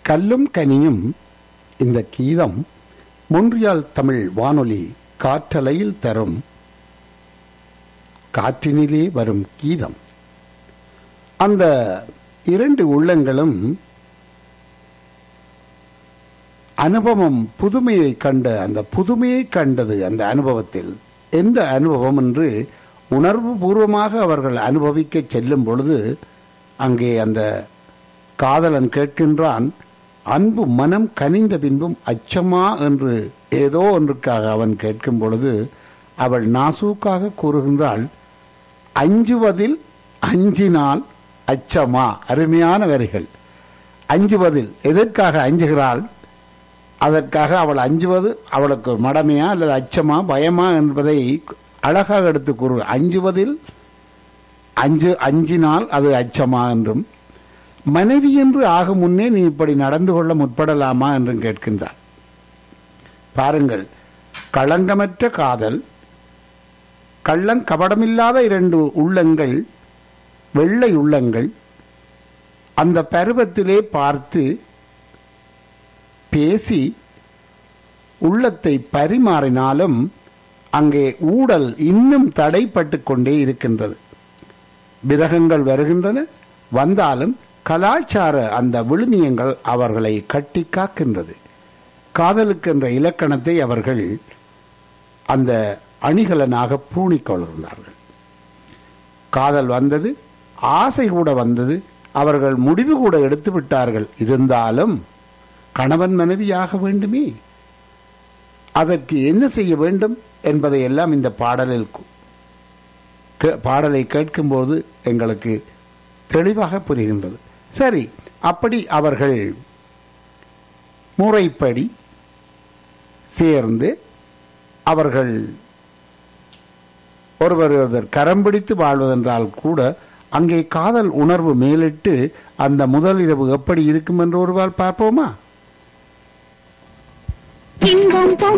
கல்லும் கனியும் இந்த கீதம் மொன்றியால் தமிழ் வானொலி காற்றலையில் தரும் காற்றினிலே வரும் கீதம் அந்த இரண்டு உள்ளங்களும் அனுபவம் புதுமையை கண்ட அந்த புதுமையை கண்டது அந்த அனுபவத்தில் எந்த அனுபவம் என்று உணர்வு பூர்வமாக அவர்கள் அனுபவிக்க செல்லும் பொழுது அங்கே அந்த காதலன் கேட்கின்றான் அன்பு மனம் கனிந்த பின்பும் அச்சமா என்று ஏதோ ஒன்றுக்காக அவன் கேட்கும் பொழுது அவள் நாசூக்காக கூறுகின்றாள் அஞ்சுவதில் அஞ்சினால் அச்சமா அருமையான வரிகள் அஞ்சுவதில் எதற்காக அஞ்சுகிறாள் அதற்காக அவள் அஞ்சுவது அவளுக்கு மடமையா அல்லது அச்சமா பயமா என்பதை அழகாக எடுத்து கூறு அஞ்சுவதில் அஞ்சு அஞ்சினால் அது அச்சமா என்றும் மனைவி என்று ஆகும் முன்னே நீ இப்படி நடந்து கொள்ள முற்படலாமா என்றும் கேட்கின்றார் பாருங்கள் களங்கமற்ற காதல் கள்ளம் கபடமில்லாத இரண்டு உள்ளங்கள் வெள்ளை உள்ளங்கள் அந்த பருவத்திலே பார்த்து பேசி உள்ளத்தை பரிமாறினாலும் அங்கே ஊடல் இன்னும் தடைப்பட்டு கொண்டே இருக்கின்றது விரகங்கள் வருகின்றன வந்தாலும் கலாச்சார அந்த விழுமியங்கள் அவர்களை கட்டி காக்கின்றது காதலுக்கென்ற இலக்கணத்தை அவர்கள் அந்த அணிகலனாக பூணிக்கொள்கிறார்கள் காதல் வந்தது ஆசை கூட வந்தது அவர்கள் முடிவு கூட எடுத்து விட்டார்கள் இருந்தாலும் கணவன் மனைவியாக வேண்டுமே அதற்கு என்ன செய்ய வேண்டும் என்பதை எல்லாம் இந்த பாடலில் பாடலை கேட்கும்போது எங்களுக்கு தெளிவாக புரிகின்றது சரி அப்படி அவர்கள் முறைப்படி சேர்ந்து அவர்கள் ஒருவர் ஒருவர் கரம் பிடித்து வாழ்வதென்றால் கூட அங்கே காதல் உணர்வு மேலிட்டு அந்த முதல் இரவு எப்படி இருக்கும் என்று ஒருவாள் பார்ப்போமா இன்பம்